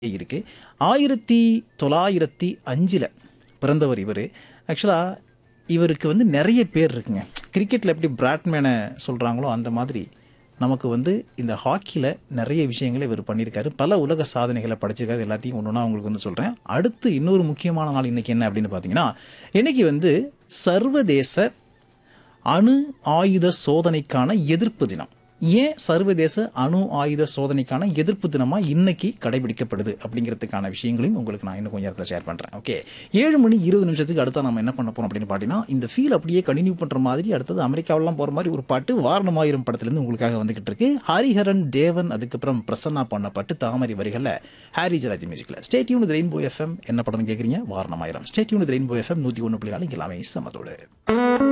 இருக்கு ஆயிரத்தி தொள்ளாயிரத்தி அஞ்சில் பிறந்தவர் இவர் ஆக்சுவலாக இவருக்கு வந்து நிறைய பேர் இருக்குங்க கிரிக்கெட்டில் எப்படி பிராட்மேனை சொல்கிறாங்களோ அந்த மாதிரி நமக்கு வந்து இந்த ஹாக்கியில் நிறைய விஷயங்களை இவர் பண்ணியிருக்காரு பல உலக சாதனைகளை படைச்சிருக்காரு எல்லாத்தையும் ஒன்று ஒன்றா உங்களுக்கு வந்து சொல்கிறேன் அடுத்து இன்னொரு முக்கியமான நாள் இன்னைக்கு என்ன அப்படின்னு பார்த்தீங்கன்னா இன்னைக்கு வந்து சர்வதேச அணு ஆயுத சோதனைக்கான எதிர்ப்பு தினம் ஏன் சர்வதேச அணு ஆயுத சோதனைக்கான எதிர்ப்பு தினமாக இன்னைக்கு கடைபிடிக்கப்படுது அப்படிங்கிறதுக்கான விஷயங்களையும் உங்களுக்கு நான் இன்னும் கொஞ்சம் நேரத்தில் ஷேர் பண்ணுறேன் ஓகே ஏழு மணி இருபது நிமிஷத்துக்கு அடுத்தா நம்ம என்ன பண்ண போறோம் அப்படின்னு பார்த்தீங்கன்னா இந்த ஃபீல் அப்படியே கண்டினியூ பண்ணுற மாதிரி அடுத்தது அமெரிக்காவெல்லாம் போகிற மாதிரி ஒரு பாட்டு வாரணமாயிரம் படத்துலேருந்து உங்களுக்காக வந்துகிட்டு இருக்கு ஹரிஹரன் தேவன் அதுக்கப்புறம் பிரசன்னா பண்ண பாட்டு தாமரை வரிகளில் ஹாரி ஜராஜ் மியூசிக்கில் ஸ்டேட்யூன் ரெயின்போ எஃப்எம் என்ன படம்னு கேட்குறீங்க வாரணமாயிரம் ஸ்டேட்யூன் ரெயின்போ எஃப்எம் நூற்றி ஒன்று புள்ளி நாலு இங்கே எல்லாமே சமத்தோடு